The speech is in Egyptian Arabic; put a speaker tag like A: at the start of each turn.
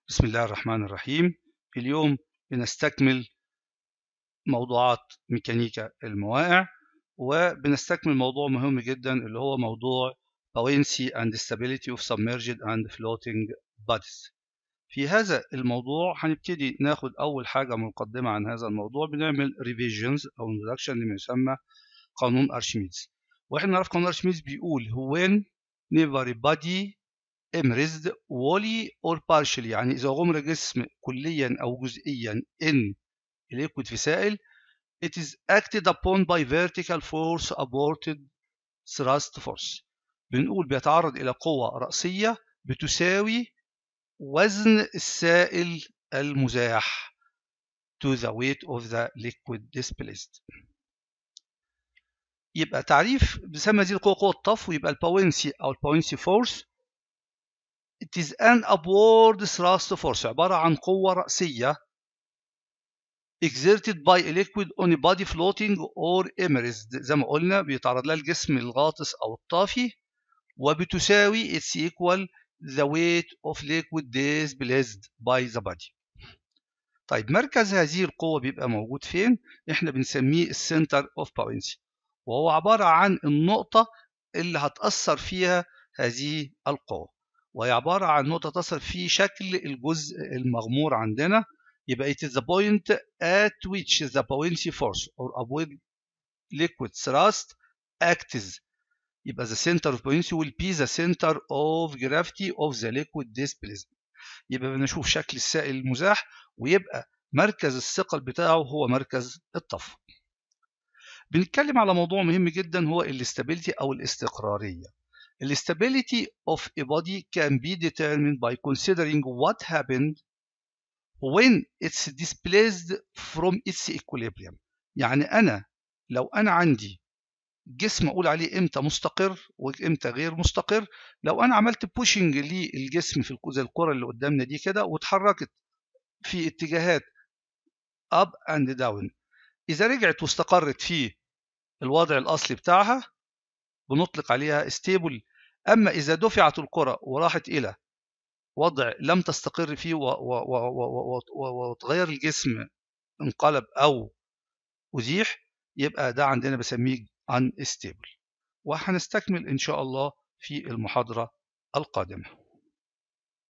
A: بسم الله الرحمن الرحيم اليوم بنستكمل موضوعات ميكانيكا المواقع وبنستكمل موضوع مهم جدا اللي هو موضوع buoyancy and stability of submerged and floating bodies في هذا الموضوع هنبتدي ناخد أول حاجة مقدمة عن هذا الموضوع بنعمل revisions أو introduction لما يسمى قانون أرشميدس واحنا نعرف قانون أرشميدس بيقول when never body immersed wholly or partially يعني إذا غمر جسم كليا أو جزئيا in liquid في سائل it is acted upon by vertical force aborted thrust force بنقول بيتعرض إلى قوة رأسية بتساوي وزن السائل المزاح to the weight of the liquid displaced يبقى تعريف بسمى هذه القوة قوة الطفو يبقى الباونسي أو الباونسي فورس It is an upward thrust force عبارة عن قوة رأسية exerted by a liquid on a body floating or immersed زي ما قلنا بيتعرض لها الجسم الغاطس أو الطافي وبتساوي its equal the weight of liquid displaced by the body طيب مركز هذه القوة بيبقى موجود فين؟ احنا بنسميه السنتر اوف باونسي وهو عبارة عن النقطة اللي هتأثر فيها هذه القوة وهي عبارة عن نقطة تصل في شكل الجزء المغمور عندنا يبقى it is the point at which the buoyancy force or upward liquid thrust acts يبقى the center of buoyancy will be the center of gravity of the liquid displacement يبقى بنشوف شكل السائل المزاح ويبقى مركز الثقل بتاعه هو مركز الطفو بنتكلم على موضوع مهم جدا هو الاستابيليتي او الاستقراريه The stability of a body can be determined by considering what happened when it's displaced from its equilibrium يعني أنا لو أنا عندي جسم أقول عليه إمتى مستقر وإمتى غير مستقر لو أنا عملت بوشنج للجسم في زي الكرة اللي قدامنا دي كده واتحركت في اتجاهات up and down إذا رجعت واستقرت في الوضع الأصلي بتاعها بنطلق عليها stable أما إذا دفعت الكرة وراحت إلى وضع لم تستقر فيه وتغير الجسم انقلب أو أزيح يبقى ده عندنا بسميه unstable وهنستكمل إن شاء الله في المحاضرة القادمة